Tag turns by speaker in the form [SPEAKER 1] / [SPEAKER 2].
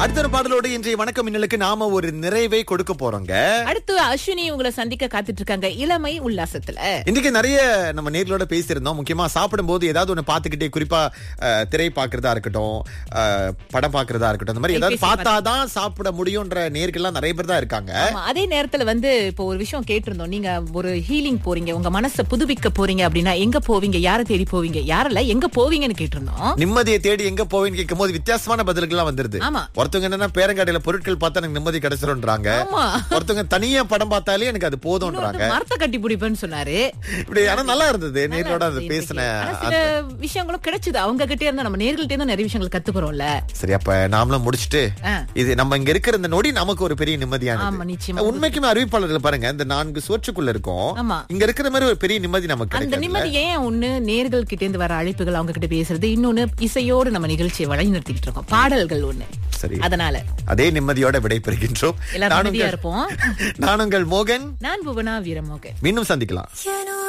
[SPEAKER 1] அடுத்த ஒரு பாடலோடு இன்றைய வணக்கம் மின்னலுக்கு நாம ஒரு நிறைவை கொடுக்க போறோங்க
[SPEAKER 2] அடுத்து அஸ்வினி உங்களை சந்திக்க காத்துட்டு இருக்காங்க இளமை உல்லாசத்துல
[SPEAKER 1] இன்னைக்கு நிறைய நம்ம நேர்களோட பேசியிருந்தோம் முக்கியமா சாப்பிடும்போது ஏதாவது ஒண்ணு பாத்துக்கிட்டே குறிப்பா அஹ், திரை பாக்குறதா இருக்கட்டும் அஹ், படம் பாக்குறதா இருக்கட்டும் அந்த மாதிரி ஏதாவது
[SPEAKER 2] கைபேசி
[SPEAKER 1] பார்த்தாதான் சாப்பிட முடியும்ன்ற நேர்கள்லாம் நிறைய பேர் தான் இருக்காங்க
[SPEAKER 2] ஆமா, அதே நேரத்துல வந்து இப்போ ஒரு விஷயம் கேட்டிருந்தோம் நீங்க ஒரு ஹீலிங் போறீங்க உங்க மனசை புதுப்பிக்க போறீங்க அப்படின்னா எங்க போவீங்க யாரை தேடி போவீங்க யாரல எங்க போவீங்கன்னு கேட்டிருந்தோம்
[SPEAKER 1] நிம்மதியை தேடி எங்க போவேன்னு கேட்கும் போது வித்தியாசமான பதில்கள்லாம் வந்துருது
[SPEAKER 2] ஆமா.
[SPEAKER 1] ஒருத்தவங்க என்னன்னா பேரங்காடியில பொருட்கள் பார்த்தா எனக்கு நிம்மதி கிடைச்சிரும்ன்றாங்க
[SPEAKER 2] ஆமா.
[SPEAKER 1] ஒருத்தவங்க தனியா படம் பார்த்தாலே எனக்கு அது போதும்ன்றாங்க
[SPEAKER 2] இன்னொருத்தர் மரத்தை கட்டி பிடிப்பேன்னு சொன்னாரு
[SPEAKER 1] இப்படி ஆனா நல்லா இருந்தது நேரோட அது
[SPEAKER 2] இன்னைக்கு.
[SPEAKER 1] பேசின
[SPEAKER 2] ஆனா சில விஷயங்களும் கிடைச்சது அவங்க கிட்டே இருந்தா நம்ம நேர்கள்ட்ட இருந்து நிறைய விஷயங்கள் கத்துக்கிறோம்ல
[SPEAKER 1] சரி அப்ப நாமளும் முடிச்சுட்டு
[SPEAKER 2] ஆ.
[SPEAKER 1] இது நம்ம இங்க இருக்கிற இந்த நொடி நமக்கு ஒரு பெரிய
[SPEAKER 2] ஆமா,
[SPEAKER 1] நிம்மதியானது
[SPEAKER 2] நிச்சயமா.
[SPEAKER 1] உண்மைக்குமே அறிவிப்பாளர்கள் பாருங்க இந்த நான்கு சுவற்றுக்குள்ள இருக்கும்
[SPEAKER 2] ஆமா.
[SPEAKER 1] இங்க இருக்கிற மாதிரி ஒரு பெரிய நிம்மதி நமக்கு
[SPEAKER 2] அந்த
[SPEAKER 1] கிடைக்கும்
[SPEAKER 2] நிம்மதி ஏன் ஒண்ணு நேர்கள் கிட்ட இருந்து வர அழைப்புகள் அவங்க கிட்ட பேசுறது இன்னொன்னு இசையோடு நம்ம நிகழ்ச்சியை வழி நடத்திக்கிட்டு இருக்கோம் பாடல்கள் ஒண்ணு
[SPEAKER 1] சரி
[SPEAKER 2] அதனால
[SPEAKER 1] அதே நிம்மதியோட விடைபெறுகின்றோம்
[SPEAKER 2] எல்லாரும்
[SPEAKER 1] நான்
[SPEAKER 2] நிம்மதியா
[SPEAKER 1] உங்கள்-
[SPEAKER 2] இருப்போம்
[SPEAKER 1] நான் உங்கள் மோகன்
[SPEAKER 2] நான் புவனா வீரமோகன்
[SPEAKER 1] மீண்டும் சந்திக்கலாம்
[SPEAKER 3] ஏனோ